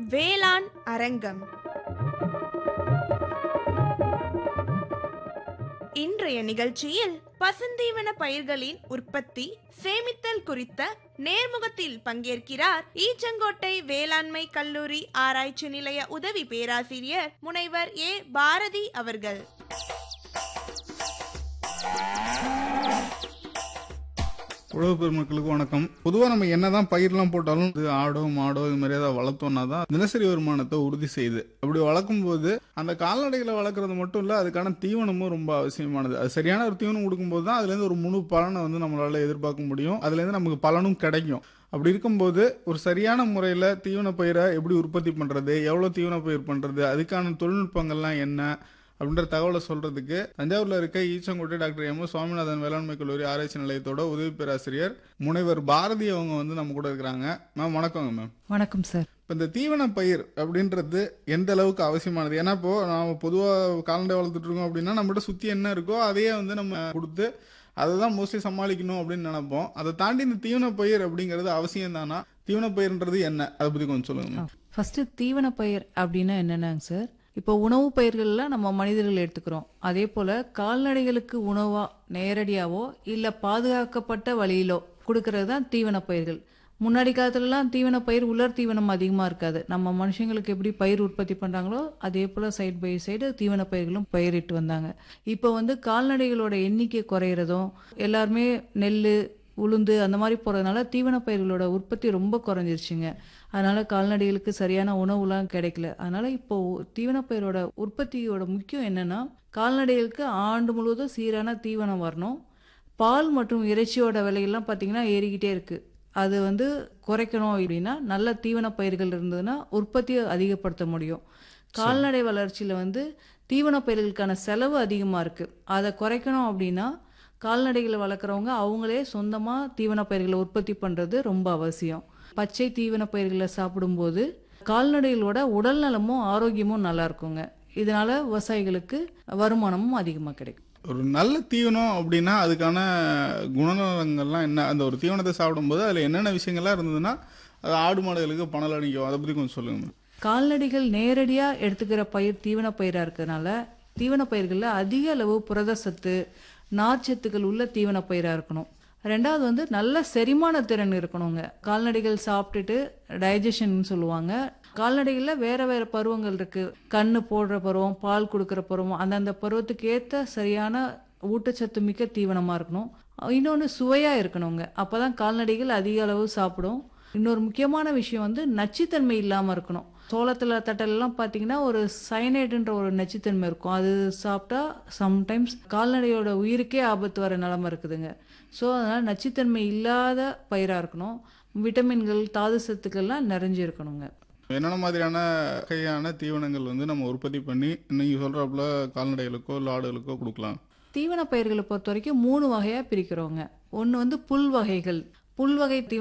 வேளாண் அரங்கம் இன்றைய நிகழ்ச்சியில் பசுந்தீவன பயிர்களின் உற்பத்தி சேமித்தல் குறித்த நேர்முகத்தில் பங்கேற்கிறார் ஈச்சங்கோட்டை வேளாண்மை கல்லூரி ஆராய்ச்சி நிலைய உதவி பேராசிரியர் முனைவர் ஏ பாரதி அவர்கள் உழவு பெருமக்களுக்கு வணக்கம் பொதுவாக நம்ம என்னதான் பயிர்லாம் போட்டாலும் இது ஆடோ மாடோ இது மாதிரி ஏதாவது வளர்த்தோம்னா தான் தினசரி வருமானத்தை உறுதி செய்யுது அப்படி வளர்க்கும் போது அந்த கால்நடைகளை வளர்க்குறது மட்டும் இல்லை அதுக்கான தீவனமும் ரொம்ப அவசியமானது அது சரியான ஒரு தீவனம் கொடுக்கும்போது தான் அதுலேருந்து ஒரு முழு பலனை வந்து நம்மளால எதிர்பார்க்க முடியும் அதுலேருந்து நமக்கு பலனும் கிடைக்கும் அப்படி இருக்கும்போது ஒரு சரியான முறையில் தீவன பயிரை எப்படி உற்பத்தி பண்ணுறது எவ்வளோ தீவன பயிர் பண்ணுறது அதுக்கான தொழில்நுட்பங்கள்லாம் என்ன அப்படின்ற தகவலை சொல்றதுக்கு தஞ்சாவூர்ல இருக்க Eachangottai doctor M S Swaminathan வேளாண்மை கல்லூரி ஆராய்ச்சி நிலையத்தோட உதவி பேராசிரியர் முனைவர் பாரதி அவங்க வந்து நம்ம கூட இருக்கிறாங்க மேம் வணக்கங்க மேம் வணக்கம் சார் இப்போ இந்த தீவன பயிர் அப்படின்றது எந்த அளவுக்கு அவசியமானது ஏன்னா இப்போ நாம பொதுவாக கால்நடை வளர்த்துட்டு இருக்கோம் அப்படின்னா நம்மகிட்ட சுற்றி என்ன இருக்கோ அதையே வந்து நம்ம கொடுத்து அதை தான் மோஸ்ட்லி சமாளிக்கணும் அப்படின்னு நினைப்போம் அதை தாண்டி இந்த தீவன பயிர் அப்படிங்கிறது அவசியம் தானா தீவன பயிர்ன்றது என்ன அதை பற்றி கொஞ்சம் சொல்லுங்க மேம் ஃபர்ஸ்ட் தீவன பயிர் அப்படின்னா என்னன்னாங்க சார் இப்போ உணவு பயிர்கள்லாம் நம்ம மனிதர்கள் எடுத்துக்கிறோம் அதே போல கால்நடைகளுக்கு உணவா நேரடியாவோ இல்ல பாதுகாக்கப்பட்ட வழியிலோ கொடுக்கறது தான் தீவன பயிர்கள் முன்னாடி காலத்துலலாம் தீவன பயிர் உலர் தீவனம் அதிகமாக இருக்காது நம்ம மனுஷங்களுக்கு எப்படி பயிர் உற்பத்தி பண்ணுறாங்களோ அதே போல் சைடு பை சைடு தீவன பயிர்களும் பயிரிட்டு வந்தாங்க இப்போ வந்து கால்நடைகளோட எண்ணிக்கை குறையிறதும் எல்லாருமே நெல் உளுந்து அந்த மாதிரி போகிறதுனால தீவன பயிர்களோட உற்பத்தி ரொம்ப குறைஞ்சிருச்சுங்க அதனால கால்நடைகளுக்கு சரியான உணவுலாம் கிடைக்கல அதனால இப்போ தீவன பயிரோட உற்பத்தியோட முக்கியம் என்னன்னா கால்நடைகளுக்கு ஆண்டு முழுவதும் சீரான தீவனம் வரணும் பால் மற்றும் இறைச்சியோட விலையெல்லாம் பார்த்தீங்கன்னா ஏறிக்கிட்டே இருக்கு அது வந்து குறைக்கணும் அப்படின்னா நல்ல தீவன பயிர்கள் இருந்ததுன்னா உற்பத்தியை அதிகப்படுத்த முடியும் கால்நடை வளர்ச்சியில் வந்து தீவன பயிர்களுக்கான செலவு அதிகமாக இருக்கு அதை குறைக்கணும் அப்படின்னா கால்நடைகளை வளர்க்குறவங்க அவங்களே சொந்தமாக தீவன பயிர்களை உற்பத்தி பண்ணுறது ரொம்ப அவசியம் பச்சை தீவன பயிர்களை சாப்பிடும்போது கால்நடைகளோட உடல் நலமும் ஆரோக்கியமும் நல்லா இருக்குங்க இதனால விவசாயிகளுக்கு வருமானமும் அதிகமாக கிடைக்கும் ஒரு நல்ல தீவனம் அப்படின்னா அதுக்கான குணநலங்கள்லாம் என்ன அந்த ஒரு தீவனத்தை சாப்பிடும்போது அதில் என்னென்ன விஷயங்கள்லாம் இருந்ததுன்னா அது ஆடு மாடுகளுக்கு பணம் அளிக்கும் அதை பற்றி கொஞ்சம் சொல்லுங்க மேம் கால்நடைகள் நேரடியாக எடுத்துக்கிற பயிர் தீவன பயிராக இருக்கிறதுனால தீவன பயிர்களில் அதிக அளவு புரத சத்து நார்ச்சத்துக்கள் உள்ள தீவன பயிராக இருக்கணும் ரெண்டாவது வந்து நல்ல செரிமான திறன் இருக்கணுங்க கால்நடைகள் சாப்பிட்டுட்டு டைஜஷன் சொல்லுவாங்க கால்நடைகளில் வேற வேற பருவங்கள் இருக்கு கண்ணு போடுற பருவம் பால் கொடுக்குற பருவம் அந்தந்த பருவத்துக்கு ஏற்ற சரியான ஊட்டச்சத்து மிக்க தீவனமாக இருக்கணும் இன்னொன்று சுவையாக இருக்கணுங்க அப்போ தான் கால்நடைகள் அதிக அளவு சாப்பிடும் இன்னொரு முக்கியமான விஷயம் வந்து நச்சுத்தன்மை இல்லாமல் இருக்கணும் சோளத்தில் தட்டலெல்லாம் பார்த்தீங்கன்னா ஒரு சயனைடுன்ற ஒரு நச்சுத்தன்மை இருக்கும் அது சாப்பிட்டா சம்டைம்ஸ் கால்நடையோட உயிருக்கே ஆபத்து வர நிலமை இருக்குதுங்க ஸோ அதனால் நச்சுத்தன்மை இல்லாத பயிராக இருக்கணும் விட்டமின்கள் தாது சத்துக்கள்லாம் நிறைஞ்சு இருக்கணுங்க என்னென்ன மாதிரியான வகையான தீவனங்கள் வந்து நம்ம உற்பத்தி பண்ணி நீங்கள் சொல்கிறப்பல கால்நடைகளுக்கோ இல்லை ஆடுகளுக்கோ கொடுக்கலாம் தீவன பயிர்களை பொறுத்த வரைக்கும் மூணு வகையாக பிரிக்கிறோங்க ஒன்று வந்து புல் வகைகள் புல் வகை தீவன